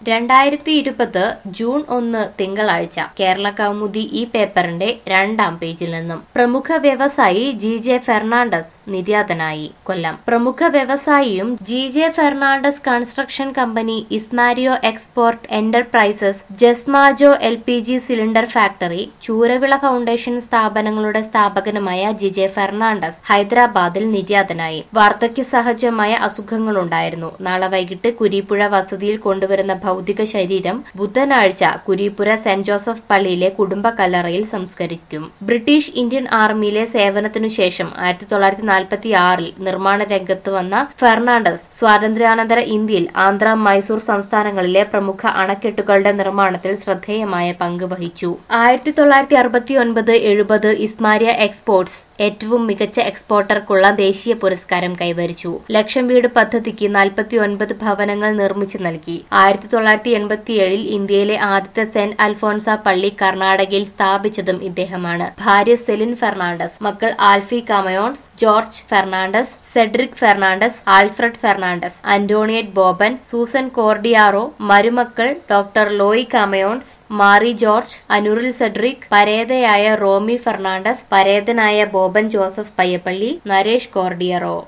രണ്ടായിരത്തി ഇരുപത് ജൂൺ ഒന്ന് തിങ്കളാഴ്ച കേരള കൗമുദി ഈ പേപ്പറിന്റെ രണ്ടാം പേജിൽ നിന്നും പ്രമുഖ വ്യവസായി ജി ജെ ഫെർണാണ്ടസ് നിര്യാതനായി കൊല്ലം പ്രമുഖ വ്യവസായിയും G J Fernandez construction company Ismario export enterprises Jasmajo L P G cylinder factory Chooravila foundation സ്ഥാപനങ്ങളുടെ സ്ഥാപകനുമായ ജി ജെ ഫെർണാണ്ടസ് ഹൈദരാബാദിൽ നിര്യാതനായി വാർദ്ധക്യ സഹജമായ അസുഖങ്ങളുണ്ടായിരുന്നു നാളെ വൈകിട്ട് കുരീപ്പുഴ വസതിയിൽ കൊണ്ടുവരുന്ന ഭൗതിക ശരീരം ബുധനാഴ്ച കുരീപ്പുര സെന്റ് ജോസഫ് പള്ളിയിലെ കുടുംബ കല്ലറയിൽ സംസ്കരിക്കും ബ്രിട്ടീഷ് ഇന്ത്യൻ ആർമിയിലെ സേവനത്തിനു ശേഷം ആയിരത്തി തൊള്ളായിരത്തി നാൽപ്പത്തി ആറിൽ നിർമ്മാണ രംഗത്ത് വന്ന ഫെർണാണ്ടസ് സ്വാതന്ത്ര്യാനന്തര ഇന്ത്യയിൽ ആന്ധ്ര മൈസൂർ സംസ്ഥാനങ്ങളിലെ പ്രമുഖ അണക്കെട്ടുകളുടെ നിർമ്മാണത്തിൽ ശ്രദ്ധേയമായ പങ്ക് വഹിച്ചു ആയിരത്തി തൊള്ളായിരത്തി അറുപത്തി ഒൻപത് എഴുപത് ഇസ്മാരിയ എക്സ്പോർട്സ് ഏറ്റവും മികച്ച എക്സ്പോർട്ടർക്കുള്ള ദേശീയ പുരസ്കാരം കൈവരിച്ചു ലക്ഷം വീട് പദ്ധതിക്ക് നാൽപ്പത്തി ഒൻപത് ഭവനങ്ങൾ നിർമ്മിച്ചു നൽകി ആയിരത്തി തൊള്ളായിരത്തി എൺപത്തിയേഴിൽ ഇന്ത്യയിലെ ആദ്യത്തെ സെന്റ് അൽഫോൺസ പള്ളി കർണാടകയിൽ സ്ഥാപിച്ചതും ഇദ്ദേഹമാണ് ഭാര്യ സെലിൻ ഫെർണാണ്ടസ് മക്കൾ ആൽഫി കാമയോൺസ് ജോർജ് ഫെർണാണ്ടസ് സെഡ്രിക് ഫെർണാണ്ടസ് ആൽഫ്രഡ് ഫെർണാണ്ടസ് അന്റോണിയറ്റ് ബോബൻ സൂസൻ കോർഡിയാറോ മരുമക്കൾ ഡോക്ടർ ലോയി കാമയോൺസ് മാറി ജോർജ് അനുറിൽ സെഡ്രിക് പരേതയായ റോമി ഫെർണാണ്ടസ് പരേതനായ ബോബൻ ജോസഫ് പയ്യപ്പള്ളി നരേഷ് കോർഡിയറോ